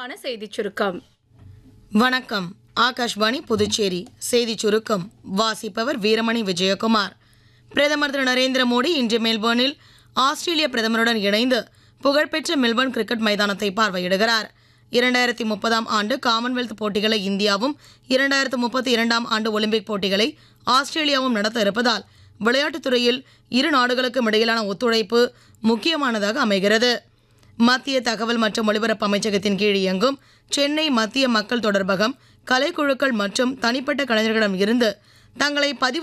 விரிவான செய்திச் சுருக்கம் வணக்கம் ஆகாஷ்வாணி புதுச்சேரி செய்தி சுருக்கம் வாசிப்பவர் வீரமணி விஜயகுமார் பிரதமர் திரு நரேந்திர மோடி இன்று மெல்போர்னில் ஆஸ்திரேலிய பிரதமருடன் இணைந்து புகழ்பெற்ற மெல்போர்ன் கிரிக்கெட் மைதானத்தை பார்வையிடுகிறார் இரண்டாயிரத்தி முப்பதாம் ஆண்டு காமன்வெல்த் போட்டிகளை இந்தியாவும் இரண்டாயிரத்து முப்பத்தி இரண்டாம் ஆண்டு ஒலிம்பிக் போட்டிகளை ஆஸ்திரேலியாவும் நடத்த இருப்பதால் விளையாட்டுத் துறையில் இரு நாடுகளுக்கும் இடையிலான ஒத்துழைப்பு முக்கியமானதாக அமைகிறது மத்திய தகவல் மற்றும் ஒலிபரப்பு அமைச்சகத்தின் கீழ் இயங்கும் சென்னை மத்திய மக்கள் தொடர்பகம் கலைக்குழுக்கள் மற்றும் தனிப்பட்ட கலைஞர்களிடம் இருந்து தங்களை பதிவு